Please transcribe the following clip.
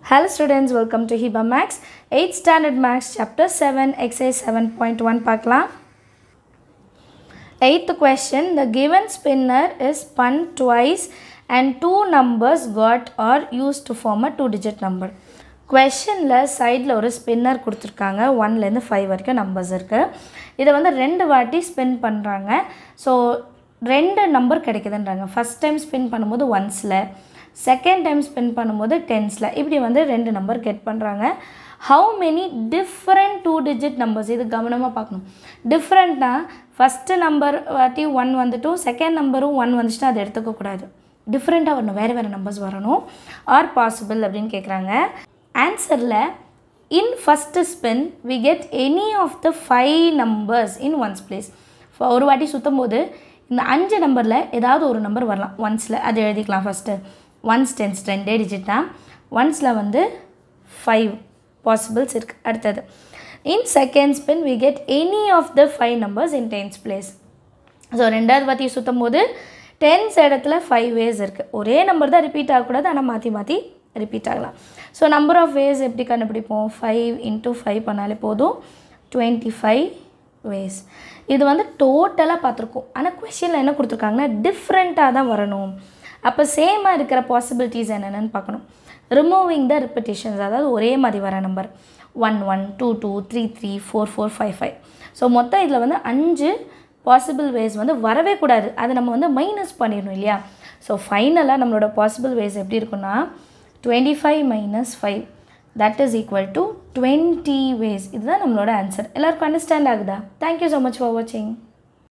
Hello students, welcome to Hiba Max, 8th Standard Max, Chapter 7, Exercise 7.1 பார்க்கலாம் Eighth question, the given spinner is spun twice and two numbers got or used to form a two-digit number. கொஷனில் சைடில் ஒரு spinner கொடுத்துருக்காங்க ஒன்லேருந்து five வரைக்கும் numbers இருக்குது இதை வந்து ரெண்டு வாட்டி ஸ்பின் பண்ணுறாங்க ஸோ ரெண்டு நம்பர் கிடைக்குதுன்றாங்க ஃபஸ்ட் டைம் ஸ்பின் பண்ணும்போது ஒன்ஸில் செகண்ட் டைம் ஸ்பின் பண்ணும்போது டென்ஸில் இப்படி வந்து ரெண்டு நம்பர் கெட் பண்ணுறாங்க how many different two digit numbers இது கவனமாக பார்க்கணும் டிஃப்ரெண்ட்னா ஃபஸ்ட்டு நம்பர் வாட்டி ஒன் வந்துட்டும் செகண்ட் நம்பரும் ஒன் வந்துச்சுன்னா அதை எடுத்துக்கக்கூடாது டிஃப்ரெண்ட்டாக வரணும் வேறு வேறு நம்பர்ஸ் வரணும் ஆர் பாசிபிள் அப்படின்னு கேட்குறாங்க ஆன்சரில் in first spin we get any of the five numbers in ones place ஒரு வாட்டி சுற்றும் போது இந்த அஞ்சு நம்பரில் ஏதாவது ஒரு நம்பர் வரலாம் ஒன்ஸில் அது எழுதிக்கலாம் ஃபஸ்ட்டு ஒன்ஸ் டென்ஸ் ரெண்டே டிஜிட் தான் ஒன்ஸில் வந்து ஃபைவ் பாசிபிள்ஸ் இருக்குது அடுத்தது in second spin we get any of the five numbers in tens place so ரெண்டாவது வாட்டி சுற்றும் போது டென்ஸ் இடத்துல ஃபைவ் வேஸ் இருக்குது ஒரே நம்பர் தான் ரிப்பீட் ஆகக்கூடாது ஆனால் மாற்றி மாற்றி ரிப்பீட் ஆகலாம் ஸோ நம்பர் ஆஃப் வேஸ் எப்படி கண்டுபிடிப்போம் ஃபைவ் இன்ட்டு ஃபைவ் பண்ணாலே போதும் டுவெண்ட்டி ஃபைவ் வேஸ் இது வந்து டோட்டலாக பார்த்துருக்கோம் ஆனால் கொஷினில் என்ன கொடுத்துருக்காங்கன்னா டிஃப்ரெண்ட்டாக தான் வரணும் அப்போ சேமாக இருக்கிற பாசிபிலிட்டிஸ் என்னென்னு பார்க்கணும் ரிமூவிங் த ரிப்பிட்டேஷன்ஸ் அதாவது ஒரே மாதிரி வர number one one two two three three four four five five so மொத்தம் இதில் வந்து அஞ்சு பாசிபிள் வேஸ் வந்து வரவே கூடாது அதை நம்ம வந்து மைனஸ் பண்ணிடணும் இல்லையா ஸோ ஃபைனலாக நம்மளோட பாசிபிள் வேஸ் எப்படி இருக்குன்னா twenty five minus five that is equal to twenty ways இதுதான் நம்மளோட ஆன்சர் எல்லாருக்கும் அண்டர்ஸ்டாண்ட் ஆகுதா தேங்க்யூ ஸோ மச் ஃபார் வாட்சிங்